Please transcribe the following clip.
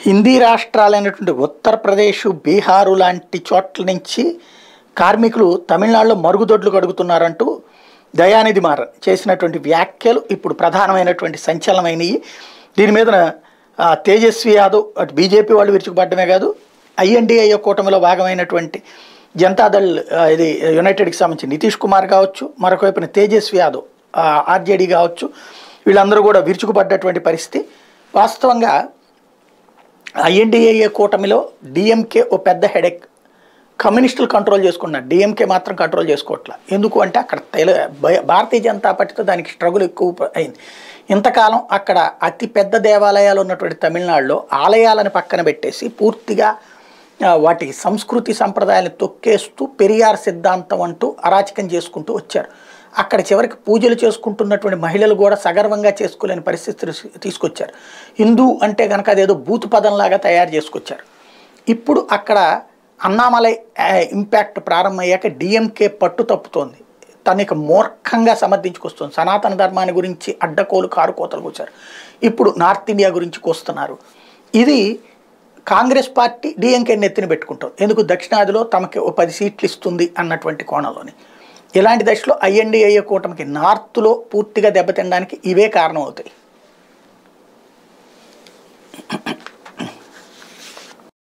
హిందీ రాష్ట్రాలైనటువంటి ఉత్తరప్రదేశ్ బీహారు లాంటి చోట్ల నుంచి కార్మికులు తమిళనాడులో మరుగుదొడ్లు కడుగుతున్నారంటూ దయానిధి మారన్ చేసినటువంటి వ్యాఖ్యలు ఇప్పుడు ప్రధానమైనటువంటి సంచలనమైనవి దీని మీద ఆ, తేజస్వి యాదవ్ అటు బీజేపీ వాళ్ళు విరుచుకుపడమే కాదు ఐఎన్డిఏ కూటమిలో భాగమైనటువంటి జనతాదళ్ ఆ, ఇది యునైటెడ్కి సంబంధించి నితీష్ కుమార్ కావచ్చు మరొక వైపున తేజస్వి యాదవ్ ఆర్జేడీ కావచ్చు వీళ్ళందరూ కూడా విరుచుకుపడ్డటువంటి పరిస్థితి వాస్తవంగా ఐఎన్డిఏ కూటమిలో డిఎంకే ఓ పెద్ద హెడెక్ కమ్యూనిస్టులు కంట్రోల్ చేసుకున్నారు డిఎంకే మాత్రం కంట్రోల్ చేసుకోవట్లే ఎందుకు అంటే అక్కడ తెలు భయ- భారతీయ జనతా పార్టీతో దానికి స్ట్రగుల్ ఎక్కువ ప- అయింది ఇంతకాలం అక్కడ అతి పెద్ద దేవాలయాలు ఉన్నటువంటి తమిళనాడులో ఆలయాలను పక్కన పెట్టేసి పూర్తిగా ఆ, వాటి సంస్కృతి సంప్రదాయాలను తొక్కేస్తూ పెరియార్ సిద్ధాంతం అంటూ అరాచకం చేసుకుంటూ వచ్చారు అక్కడ చివరికి పూజలు చేసుకుంటున్నటువంటి మహిళలు కూడా సగర్వంగా చేసుకోలేని పరిస్థితి తీసు- తీసుకొచ్చారు హిందూ అంటే కనుక అదేదో బూతు పదంలాగా తయారు చేసుకొచ్చారు ఇప్పుడు అక్కడ అన్నామలై ఆ, ఇంపాక్ట్ ప్రారంభమయ్యాక డిఎంకే పట్టు తప్పుతోంది తను ఇక మూర్ఖంగా సమర్థించుకొస్తుంది సనాతన ధర్మాన్ని గురించి అడ్డకోలు కారుకోతలు కూర్చారు ఇప్పుడు నార్త్ ఇండియా గురించి కూస్తున్నారు ఇది కాంగ్రెస్ పార్టీ డిఎంకే నెత్తిన పెట్టుకుంటాం ఎందుకు దక్షిణాదిలో తమకి ఓ పది సీట్లు ఇస్తుంది అన్నటువంటి కోణంలోని ఇలాంటి దశలో ఐఎన్డిఏ కూటమికి నార్త్లో పూర్తిగా దెబ్బతినడానికి ఇవే కారణం అవుతాయి